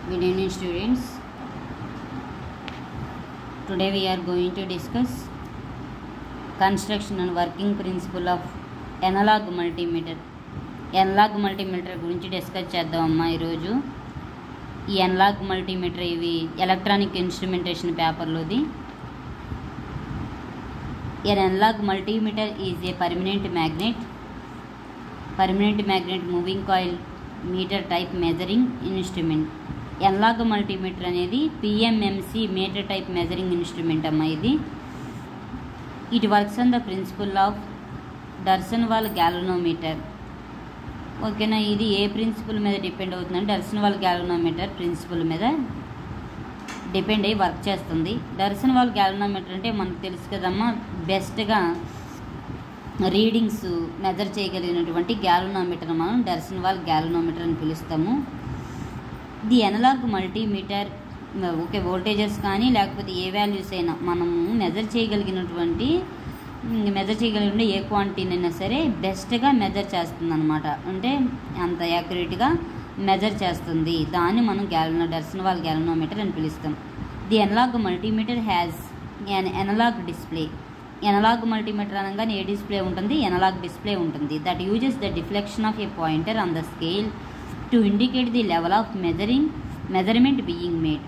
Good evening, students. Today we are going to discuss construction and working principle of analog multimeter. Analogue multimeter గురించి discuss చేద్దామమ్మా ఈరోజు ఈ analogue multimeter ఇవి electronic instrumentation పేపర్లోది an analogue multimeter is a permanent magnet permanent magnet moving coil meter type measuring instrument analogue multimeter అనేది PMMC meter type measuring instrument అమ్మా ఇది it works on the principle of d'Arsonval galvanometer ఓకేనా ఇది ఏ principle మీద depend అవుతుందంటే d'Arsonval galvanometer principle మీద depend అయ్యి వర్క్ చేస్తుంది డర్సన్ వాల్ గ్యాలనోమీటర్ అంటే మనకు తెలుసు కదమ్మా బెస్ట్గా రీడింగ్స్ మెజర్ చేయగలిగినటువంటి గ్యాలనోమీటర్ మనం డర్సన్ వాల్ గ్యాలనోమీటర్ అని పిలుస్తాము the analogue multimeter okay voltages కానీ లేకపోతే ఏ వాల్యూస్ అయినా మనము మెజర్ చేయగలిగినటువంటి మెజర్ చేయగలిగిన ఏ క్వాంటిటీనైనా సరే బెస్ట్గా మెజర్ చేస్తుంది అనమాట అంటే అంత యాక్యురేట్గా మెజర్ చేస్తుంది దాన్ని మనం గ్యాలనో డర్సన్ వాల్ గ్యాలనోమీటర్ అని పిలుస్తాం the analogue multimeter has an analogue display analogue multimeter అనగానే ఏ డిస్ప్లే ఉంటుంది ఎనలాగ్ డిస్ప్లే ఉంటుంది that uses the deflection of a pointer on the scale to indicate the level of measuring measurement being made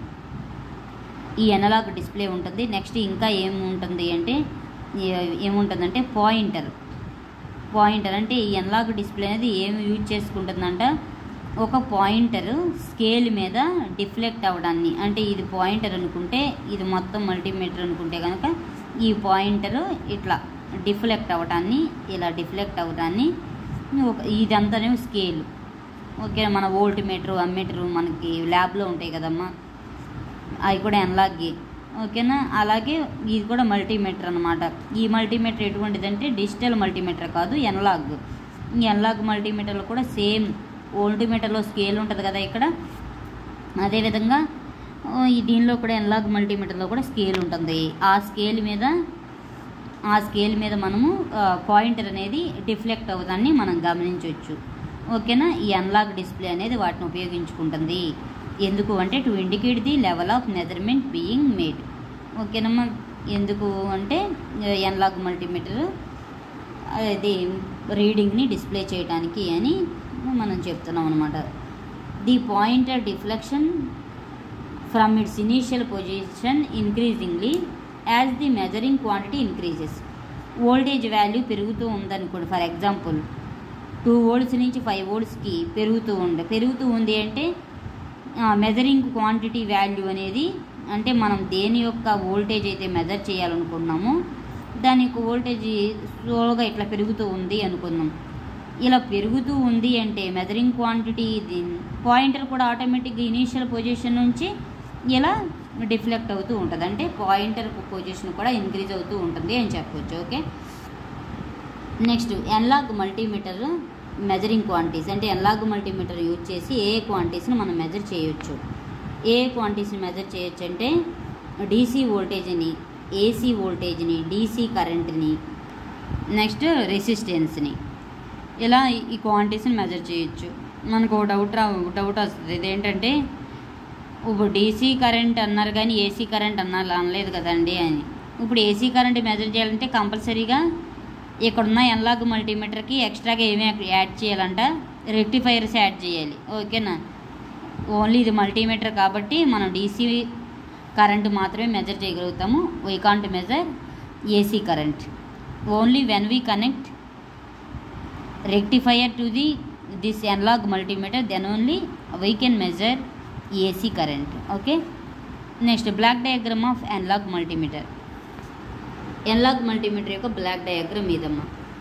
ఈ analogue display ఉంటుంది next ఇంకా ఏముంటుంది అంటే ఏముంటుందంటే పాయింటర్ పాయింటర్ అంటే ఈ ఎనలాగ్ డిస్ప్లే అనేది ఏమి యూజ్ చేసుకుంటుందంట ఒక పాయింటర్ స్కేల్ మీద డిఫ్లెక్ట్ అవ్వడాన్ని అంటే ఇది పాయింటర్ అనుకుంటే ఇది మొత్తం మల్టీమీటర్ అనుకుంటే కనుక ఈ పాయింటర్ ఇట్లా డిఫ్లెక్ట్ అవ్వడాన్ని ఇలా డిఫ్లెక్ట్ అవ్వడాన్ని ఒక ఇదంతానే స్కేల్ ఓకే మన వోల్ట్ మీటరు అమ్మీటరు మనకి ల్యాబ్లో ఉంటాయి కదమ్మా అవి కూడా ఎనలాగే ఓకేనా అలాగే ఇది కూడా మల్టీమీటర్ అనమాట ఈ మల్టీమీటర్ ఎటువంటిదంటే డిజిటల్ మల్టీమీటర్ కాదు ఎనలాగ్ ఈ ఎనలాగ్ మల్టీమీటర్లో కూడా సేమ్ ఓల్డ్ మీటర్లో స్కేల్ ఉంటుంది కదా ఇక్కడ అదేవిధంగా ఈ దీనిలో కూడా ఎనలాగ్ మల్టీమీటర్లో కూడా స్కేల్ ఉంటుంది ఆ స్కేల్ మీద ఆ స్కేల్ మీద మనము పాయింటర్ అనేది డిఫ్లెక్ట్ అవుతాన్ని మనం గమనించవచ్చు ఓకేనా ఈ అన్లాగ్ డిస్ప్లే అనేది వాటిని ఉపయోగించుకుంటుంది ఎందుకు అంటే to indicate the level of measurement being made ఓకేనమ్మా ఎందుకు అంటే ఎన్లాగ్ మల్టీమీటర్ అది రీడింగ్ని డిస్ప్లే చేయడానికి అని మనం చెప్తున్నాం అనమాట the pointer deflection from its initial position increasingly as the measuring quantity increases voltage value పెరుగుతూ ఉందనుకోండి ఫర్ ఎగ్జాంపుల్ టూ వోల్ట్స్ నుంచి ఫైవ్ వోల్ట్స్కి పెరుగుతూ ఉంది పెరుగుతూ ఉంది అంటే మెజరింగ్ క్వాంటిటీ వాల్యూ అనేది అంటే మనం దేని యొక్క వోల్టేజ్ అయితే మెజర్ చేయాలనుకున్నామో దాని యొక్క వోల్టేజ్ స్లోగా ఇట్లా పెరుగుతూ ఉంది అనుకుందాం ఇలా పెరుగుతూ ఉంది అంటే మెజరింగ్ క్వాంటిటీ పాయింటర్ కూడా ఆటోమేటిక్గా ఇనీషియల్ పొజిషన్ నుంచి ఇలా డిఫ్లెక్ట్ అవుతూ ఉంటుంది అంటే పాయింటర్ పొజిషన్ కూడా ఇంక్రీజ్ అవుతూ ఉంటుంది అని చెప్పొచ్చు okay next analog multimeter measuring quantities అంటే ఎన్లాగ్ మల్టీమీటర్ యూజ్ చేసి ఏ క్వాంటిటీస్ని మనం మెజర్ చేయొచ్చు ఏ క్వాంటిటీస్ని మెజర్ చేయొచ్చు అంటే డీసీ వోల్టేజ్ని ఏసీ వోల్టేజ్ని డీసీ కరెంట్ని నెక్స్ట్ రెసిస్టెన్స్ని ఇలా ఈ క్వాంటిటీస్ని మెజర్ చేయొచ్చు మనకు డౌట్ రా డౌట్ వస్తుంది ఇదేంటంటే ఇప్పుడు డీసీ కరెంట్ అన్నారు కానీ ఏసీ కరెంట్ అన్నారు అనలేదు కదండి అని ఇప్పుడు ఏసీ కరెంట్ మెజర్ చేయాలంటే కంపల్సరీగా ఇక్కడున్న ఎన్లాగ్ మల్టీమీటర్కి ఎక్స్ట్రాగా ఏమీ యాడ్ చేయాలంట రెక్టిఫైర్స్ యాడ్ చేయాలి ఓకేనా ఓన్లీ ఇది మల్టీమీటర్ కాబట్టి మనం డీసీ కరెంట్ మాత్రమే మెజర్ చేయగలుగుతాము we can't measure AC current only when we connect rectifier to the this analog multimeter then only we can measure AC current okay next block diagram of analog multimeter analog multimeter యొక్క block diagram ఇదమ్మా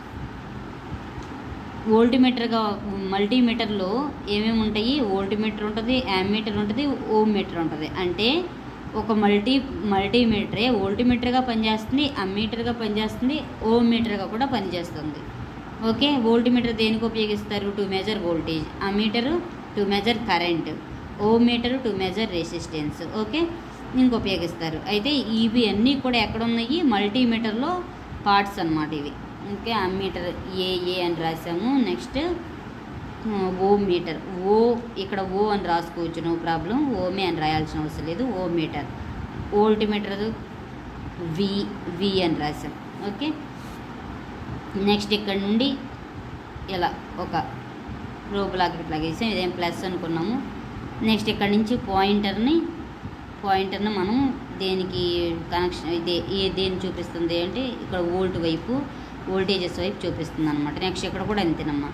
వోల్టీమీటర్గా మల్టీమీటర్లో ఏమేమి ఉంటాయి voltmeter ఉంటుంది ammeter ఉంటుంది ohm meter ఉంటుంది అంటే ఒక మల్టీ మల్టీమీటరే వోల్టీమీటర్గా పనిచేస్తుంది అమ్మీటర్గా పనిచేస్తుంది ఓమ్ మీటర్గా కూడా పనిచేస్తుంది ఓకే వోల్టీమీటర్ దేనికి ఉపయోగిస్తారు to measure voltage ammeter to measure current ohm meter to measure resistance okay దీనికి ఉపయోగిస్తారు అయితే ఇవి అన్నీ కూడా ఎక్కడ ఉన్నాయి మల్టీమీటర్లో పార్ట్స్ అన్నమాట ఇవి ఓకే అమ్మీటర్ ఏ ఏ అని రాసాము నెక్స్ట్ ఓ మీటర్ ఓ ఇక్కడ ఓ అని రాసుకోవచ్చు నో ప్రాబ్లం ఓమే అని రాయాల్సిన అవసరం లేదు O meter volt meter V V అని రాసాం ఓకే నెక్స్ట్ ఇక్కడ నుండి ఇలా ఒక రోబులాగా ఇట్లా వేసాం ఇదేం ప్లస్ అనుకున్నాము నెక్స్ట్ ఇక్కడ నుంచి పాయింటర్ని పాయింటర్ని మనం దేనికి కనెక్షన్ ఇదే ఏ దేని చూపిస్తుంది అంటే ఇక్కడ వోల్ట్ వైపు వోల్టేజెస్ వైపు చూపిస్తుంది అనమాట నెక్స్ట్ ఇక్కడ కూడా అంతేనమ్మా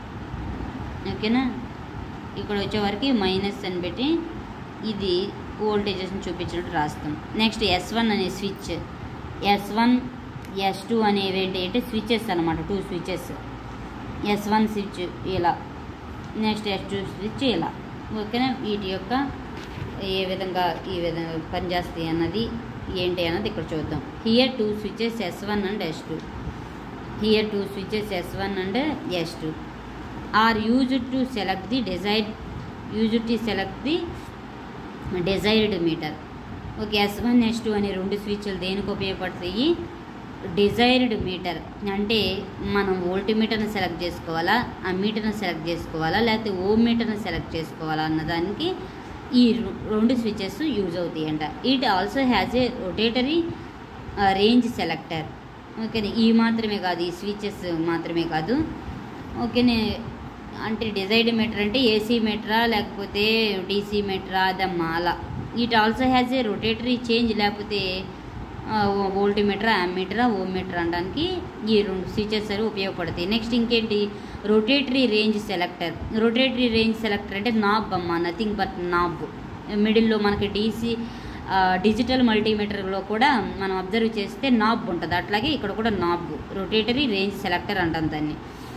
ఓకేనా ఇక్కడ వచ్చేవరకు మైనస్ అని పెట్టి ఇది వోల్టేజెస్ని చూపించినట్టు రాస్తాం నెక్స్ట్ ఎస్ వన్ అనే switch S one S two అనేవి ఏంటి అంటే స్విచెస్ అనమాట two switches S one switch ఇలా నెక్స్ట్ ఎస్ టూ స్విచ్ ఇలా ఓకేనా వీటి యొక్క ఏ విధంగా ఈ విధంగా పనిచేస్తాయి అన్నది ఏంటి అన్నది ఇక్కడ చూద్దాం here two switches S one and S two here two switches S one and S two are used to select the desired used to select the desired meter okay S one S two అనే రెండు స్విచ్లు దేనికి ఉపయోగపడతాయి desired metre అంటే మనం volt మీటర్ని select చేసుకోవాలా ఆ మీటర్ని select చేసుకోవాలా లేకపోతే ఓ మీటర్ని సెలెక్ట్ చేసుకోవాలా అన్నదానికి ఈ రె- రెండు స్విచెస్ యూజ్ అవుతాయి అంట it also has a rotary range selector ఓకేనే ఈ మాత్రమే కాదు ఈ స్విచెస్ మాత్రమే కాదు ఓకేనే అంటే డిజైడ్ మీటర్ అంటే ఏసీ మీటరా లేకపోతే డీసీ మీటరా అదమ్మా అలా it also has a rotary change లేకపోతే వోల్ట్ మీటర్ మీటరా ఓ మీటర్ అనడానికి ఈ రెండు స్విచెస్ అనేవి ఉపయోగపడతాయి నెక్స్ట్ ఇంకేంటి rotary range selector rotary range selector అంటే నాబ్ అమ్మ నథింగ్ బట్ నాబ్ మిడిల్లో మనకి డీసీ డిజిటల్ మల్టీమీటర్లో కూడా మనం అబ్జర్వ్ చేస్తే నాబ్ ఉంటుంది అట్లాగే ఇక్కడ కూడా నాబ్ రొటేటరీ రేంజ్ సెలెక్టర్ అంటాం దాన్ని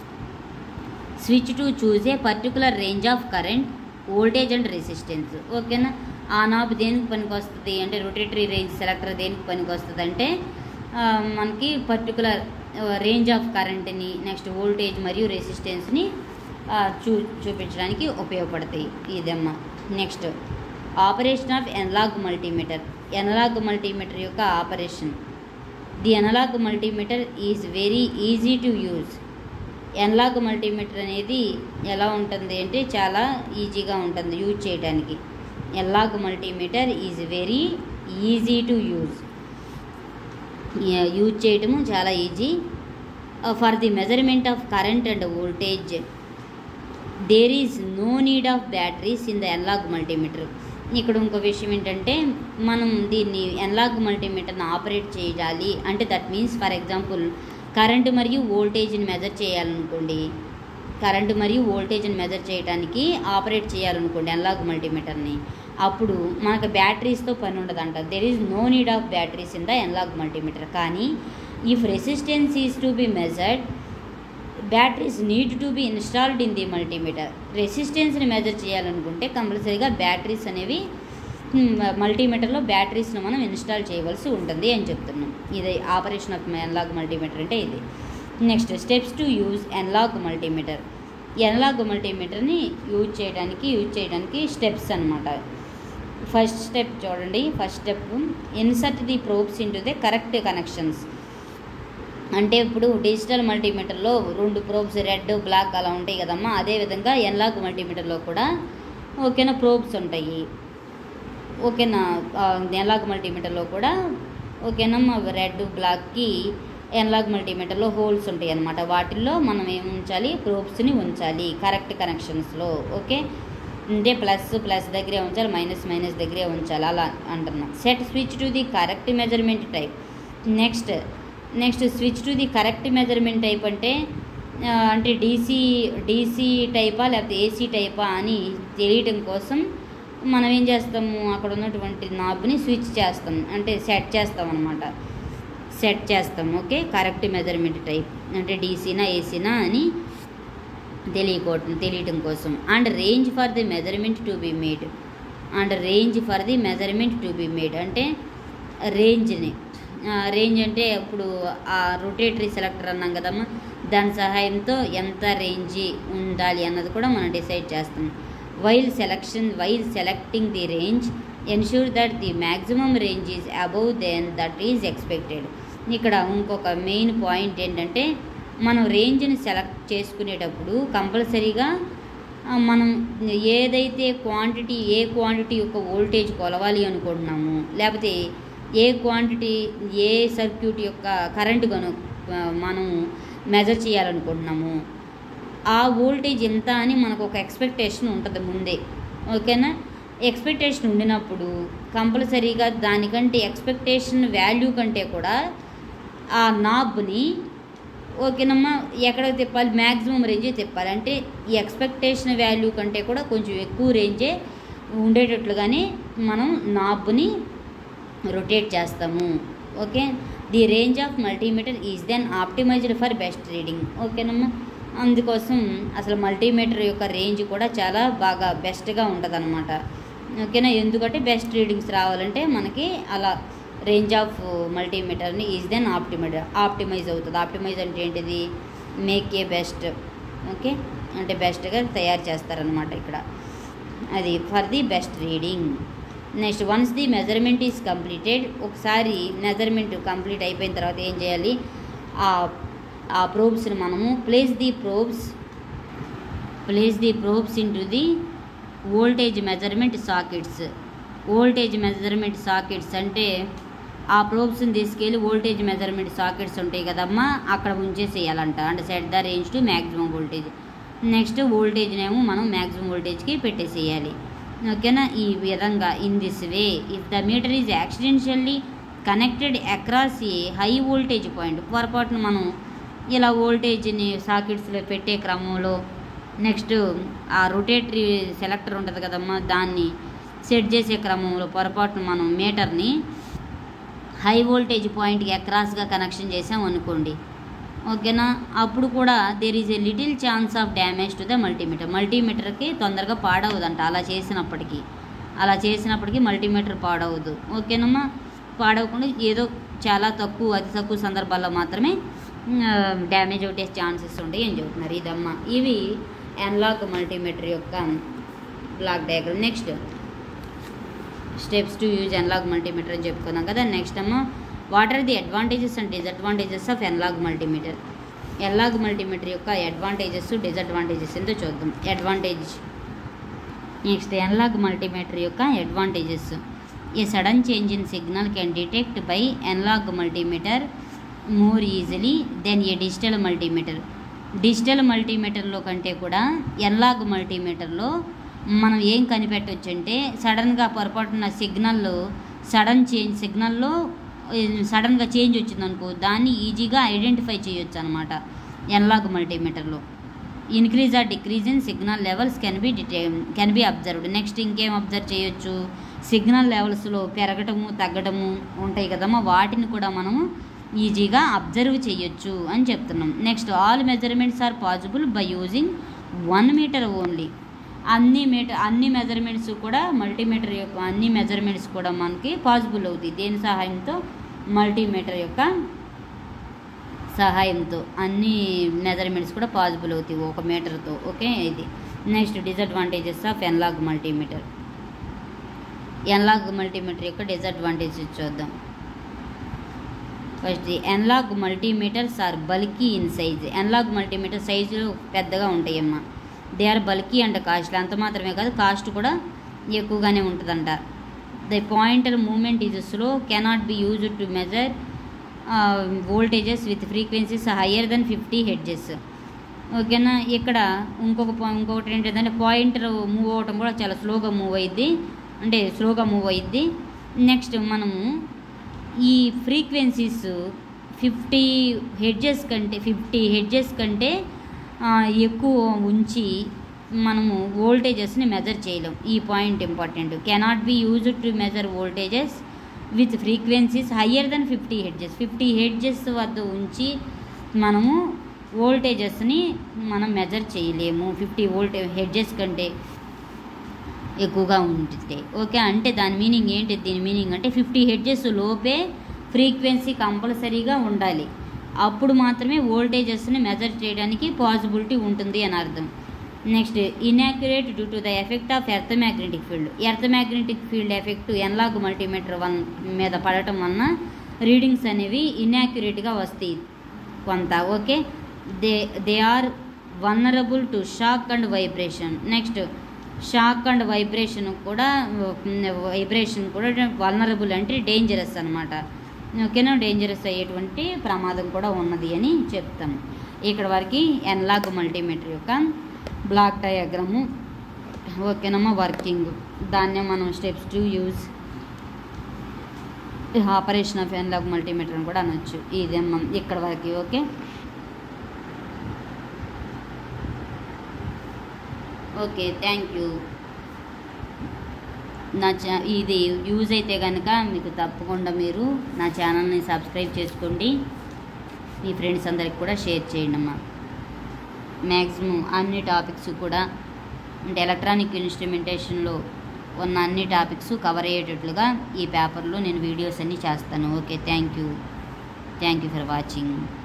switch to choose a particular range of current voltage and resistance ఓకేనా ఆ నాబ్ దేనికి పనికి వస్తుంది అంటే రొటేటరీ రేంజ్ సెలెక్టర్ దేనికి పనికి వస్తుంది అంటే ఆ, మనకి పర్టికులర్ రేంజ్ ఆఫ్ కరెంట్ని నెక్స్ట్ వోల్టేజ్ మరియు రెసిస్టెన్స్ని ఆ, చూ చూపించడానికి ఉపయోగపడతాయి ఇదమ్మా next operation of analog multimeter analog multimeter యొక్క operation the analog multimeter is very easy to use analog multimeter అనేది ఎలా ఉంటుంది అంటే చాలా ఈజీగా ఉంటుంది యూజ్ చేయడానికి analog multimeter is very easy to use use చేయటము చాలా easy for the measurement of current and voltage there is no need of batteries in the analog multimeter ఇక్కడ ఇంకో విషయం ఏంటంటే మనం దీన్ని ఎన్లాగ్ మల్టీమీటర్ని ఆపరేట్ చేయాలి అంటే that means for example current మరియు వోల్టేజ్ని మెజర్ చేయాలనుకోండి కరెంట్ మరియు వోల్టేజ్ని మెజర్ చేయడానికి ఆపరేట్ చేయాలనుకోండి ఎన్లాగ్ మల్టీమీటర్ని అప్పుడు మనకు బ్యాటరీస్తో పని ఉండదంట there is no need of batteries in the analog multimeter కానీ if resistance is to be measured batteries need to be installed in the multimeter రెసిస్టెన్స్ని మెజర్ చేయాలనుకుంటే కంపల్సరీగా బ్యాటరీస్ అనేవి మల్టీమీటర్లో బ్యాటరీస్ను మనం ఇన్స్టాల్ చేయవలసి ఉంటుంది అని చెప్తున్నాం ఇది ఆపరేషన్ ఆఫ్ ఎన్లాగ్ మల్టీమీటర్ అంటే ఇది next steps to use analog multimeter analog మల్టీమీటర్ని యూజ్ చేయడానికి యూజ్ చేయడానికి స్టెప్స్ అనమాట ఫస్ట్ స్టెప్ చూడండి first step insert the probes into the correct connections అంటే ఇప్పుడు డిజిటల్ మల్టీమీటర్లో రెండు ప్రోబ్స్ రెడ్ బ్లాక్ అలా ఉంటాయి కదమ్మా అదేవిధంగా ఎన్లాగ్ మల్టీమీటర్లో కూడా ఓకేనా ప్రోబ్స్ ఉంటాయి ఓకేనా ఆ, ఎన్లాగ్ మల్టీమీటర్లో కూడా ఓకేనా రెడ్ బ్లాక్కి ఎన్లాగ్ మల్టీమీటర్లో హోల్స్ ఉంటాయి అన్నమాట వాటిల్లో మనం ఏం ఉంచాలి ప్రోబ్స్ని ఉంచాలి కరెక్ట్ కనెక్షన్స్లో ఓకే అంటే ప్లస్ ప్లస్ దగ్గరే ఉంచాలి మైనస్ మైనస్ దగ్గరే ఉంచాలి అలా అంటున్నా set switch to the correct measurement type next next switch to the correct measurement type అంటే ఆ, అంటే డీసీ డీసీ టైపా లేకపోతే ఏసీ టైపా అని తెలియటం కోసం మనం ఏం చేస్తాము అక్కడ ఉన్నటువంటి నాబ్ని స్విచ్ చేస్తాం అంటే సెట్ చేస్తాం అనమాట సెట్ చేస్తాం ఓకే కరెక్ట్ మెజర్మెంట్ టైప్ అంటే డీసీనా ఏసీనా అని తెలియకోవటం తెలియటం కోసం and range for the measurement to be made and range for the measurement to be made అంటే రేంజ్ని రేంజ్ అంటే ఇప్పుడు ఆ రొటేటరీ సెలెక్టర్ అన్నాం కదమ్మా దాని సహాయంతో ఎంత రేంజ్ ఉండాలి అన్నది కూడా మనం డిసైడ్ చేస్తాం while selection while selecting the range ensure that the maximum range is above then that is expected ఇక్కడ ఇంకొక మెయిన్ పాయింట్ ఏంటంటే మనం రేంజ్ని సెలెక్ట్ చేసుకునేటప్పుడు కంపల్సరీగా ఆ, మనం ఏదైతే క్వాంటిటీ ఏ క్వాంటిటీ యొక్క వోల్టేజ్ కొలవాలి అనుకుంటున్నాము లేకపోతే ఏ క్వాంటిటీ ఏ సర్క్యూట్ యొక్క కరెంట్ కను ఆ, మనం మెజర్ చేయాలనుకుంటున్నాము ఆ వోల్టేజ్ ఎంత అని మనకు ఒక ఎక్స్పెక్టేషన్ ఉంటుంది ముందే ఓకేనా ఎక్స్పెక్టేషన్ ఉండినప్పుడు కంపల్సరీగా దానికంటే ఎక్స్పెక్టేషన్ వాల్యూ కంటే కూడా ఆ నాబ్ని ఓకేనమ్మా ఎక్కడ తిప్పాలి మ్యాక్సిమం రేంజే తిప్పాలి అంటే ఈ ఎక్స్పెక్టేషన్ వాల్యూ కంటే కూడా కొంచెం ఎక్కువ రేంజే ఉండేటట్లుగానే మనం నాబ్ని రొటేట్ చేస్తాము okay the range of multimeter is then optimized for best reading ఓకేనమ్మా అందుకోసం అసలు మల్టీమీటర్ యొక్క రేంజ్ కూడా చాలా బాగా బెస్ట్గా ఉంటుంది అనమాట ఓకేనా ఎందుకంటే బెస్ట్ రీడింగ్స్ రావాలంటే మనకి అలా రేంజ్ ఆఫ్ మల్టీమీటర్ని ఈజ్ దెన్ ఆప్టిమైడ్ ఆప్టిమైజ్ అవుతుంది ఆప్టిమైజ్ అంటే ఏంటిది మేక్ ఏ బెస్ట్ ఓకే అంటే బెస్ట్గా తయారు చేస్తారనమాట ఇక్కడ అది for the best reading next once the measurement is completed ఒకసారి మెజర్మెంట్ కంప్లీట్ అయిపోయిన తర్వాత ఏం చేయాలి ఆ ఆ ప్రోబ్స్ని మనము place the probes place the probes into the voltage measurement sockets voltage measurement sockets అంటే ఆ ప్రోబ్స్ని తీసుకెళ్ళి వోల్టేజ్ మెజర్మెంట్ సాకెట్స్ ఉంటాయి కదమ్మా అక్కడ ఉంచేసేయాలంట అంటే set the range to maximum voltage next వోల్టేజ్నేమో మనం మ్యాక్సిమం వోల్టేజ్కి పెట్టేసేయాలి ఓకేనా ఈ విధంగా in this way if the meter is accidentally connected across a high voltage point పొరపాటున మనం ఇలా వోల్టేజ్ని సాకెట్స్లో పెట్టే క్రమంలో నెక్స్ట్ ఆ రొటేటరీ సెలెక్టర్ ఉంటుంది కదమ్మా దాన్ని సెట్ చేసే క్రమంలో పొరపాటున మనం మీటర్ని హై వోల్టేజ్ పాయింట్కి అక్రాస్గా కనెక్షన్ చేసాం అనుకోండి ఓకేనా అప్పుడు కూడా there is a little chance of damage to the multimeter మల్టీమీటర్కి తొందరగా పాడవదంట అలా చేసినప్పటికీ అలా చేసినప్పటికీ మల్టీమీటర్ పాడవద్దు ఓకేనమ్మా పాడవకుండా ఏదో చాలా తక్కువ అతి తక్కువ సందర్భాల్లో మాత్రమే డ్యామేజ్ అవుతే ఛాన్సెస్ ఉంటాయి అని చెబుతున్నారు ఇదమ్మా ఇవి ఎన్లాక్ మల్టీమీటర్ యొక్క block diagram next steps to use analog multimeter అని చెప్పుకున్నాం కదా నెక్స్ట్ ఏమో what are the advantages and disadvantages of analog multimeter analog multimeter యొక్క అడ్వాంటేజెస్ డిసడ్వాంటేజెస్ ఎంతో చూద్దాం అడ్వాంటేజ్ నెక్స్ట్ ఎన్లాగ్ మల్టీమీటర్ యొక్క advantages a sudden change in signal can detect by analog multimeter more easily then a digital multimeter digital మల్టీమీటర్లో కంటే కూడా analogue మల్టీమీటర్లో మనం ఏం కనిపెట్టవచ్చు అంటే సడన్గా పొరపాటున సిగ్నల్లో సడన్ చేంజ్ సిగ్నల్లో సడన్గా చేంజ్ వచ్చిందనుకో దాన్ని ఈజీగా ఐడెంటిఫై చేయొచ్చు అనమాట ఎన్లాగ్ మల్టీమీటర్లో increase or decrease in signal levels can be డిటే కెన్ బి అబ్జర్వ్డ్ నెక్స్ట్ ఇంకేం అబ్జర్వ్ చేయొచ్చు సిగ్నల్ లెవెల్స్లో పెరగటము తగ్గడము ఉంటాయి కదమ్మా వాటిని కూడా మనము ఈజీగా అబ్జర్వ్ చేయొచ్చు అని చెప్తున్నాం next all measurements are possible by using one meter only అన్ని మీటర్ అన్ని మెజర్మెంట్స్ కూడా మల్టీమీటర్ యొక్క అన్ని మెజర్మెంట్స్ కూడా మనకి పాసిబుల్ అవుతాయి దేని సహాయంతో మల్టీమీటర్ యొక్క సహాయంతో అన్ని మెజర్మెంట్స్ కూడా పాసిబుల్ అవుతాయి ఒక మీటర్తో ఓకే ఇది next disadvantages of analog multimeter analog multimeter యొక్క డిసడ్వాంటేజెస్ చూద్దాం first analog multimeters are bulky in size analog multimeter సైజులు పెద్దగా ఉంటాయమ్మా they are bulky and cost అంత మాత్రమే కాదు కాస్ట్ కూడా ఎక్కువగానే ఉంటుందంట the pointer movement is slow cannot be use to measure voltages with frequencies higher then fifty hertz ఓకేనా ఇక్కడ ఇంకొక పా- ఇంకొకటి ఏంటంటే పాయింటర్ మూవ్ అవ్వటం కూడా చాలా స్లోగా మూవ్ అయ్యిద్ది అంటే స్లోగా మూవ్ అయ్యిద్ది నెక్స్ట్ మనము ఈ ఫ్రీక్వెన్సీస్ ఫిఫ్టీ హెడ్జెస్ కంటే ఫిఫ్టీ హెడ్జెస్ కంటే ఆ, ఎక్కువ ఉంచి మనము వోల్టేజెస్ని మెజర్ చేయలేం ఈ point important cannot be used to measure voltages with frequencies higher then fifty hertz fifty hertz వద్ద ఉంచి మనము వోల్టేజెస్ని మనం మెజర్ చేయలేము ఫిఫ్టీ వోల్టే హెడ్జెస్ కంటే ఎక్కువగా ఉంటుంది ఓకే అంటే దాని మీనింగ్ ఏంటి దీని మీనింగ్ అంటే ఫిఫ్టీ హెడ్జెస్ లోపే ఫ్రీక్వెన్సీ కంపల్సరీగా ఉండాలి అప్పుడు మాత్రమే వోల్టేజెస్ని మెజర్ చేయడానికి పాసిబిలిటీ ఉంటుంది అని అర్థం next inaccurate due to the effect of earth magnetic field earth magnetic field effect analog multimeter one మీద పడటం వలన రీడింగ్స్ అనేవి ఇన్యాక్యురేట్గా వస్తాయి కొంత okay they they are vulnerable to shock and vibration next shock and vibration కూడా vibration కూడా vulnerable అంటే డేంజరస్ అనమాట ఓకేనా డేంజరస్ అయ్యేటువంటి ప్రమాదం కూడా ఉన్నది అని చెప్తాం ఇక్కడ వరకు ఎన్లాగ్ మల్టీమీటర్ యొక్క బ్లాక్ డయాగ్రాము ఓకేనమ్మా వర్కింగ్ దాన్నే మనం steps to use operation of analog multimeter అని కూడా అనొచ్చు ఇదేమ్మా ఇక్కడ వరకు ఓకే ఓకే థ్యాంక్ యూ నా చా ఇది యూజ్ అయితే కనుక మీకు తప్పకుండా మీరు నా ఛానల్ని సబ్స్క్రైబ్ చేసుకోండి మీ ఫ్రెండ్స్ అందరికి కూడా షేర్ చేయండి అమ్మా మ్యాక్సిమం అన్ని టాపిక్స్ కూడా అంటే ఎలక్ట్రానిక్ ఇన్స్ట్రుమెంటేషన్లో ఉన్న అన్ని టాపిక్స్ కవర్ అయ్యేటట్లుగా ఈ పేపర్లో నేను వీడియోస్ అన్నీ చేస్తాను okay thank you thank you for watching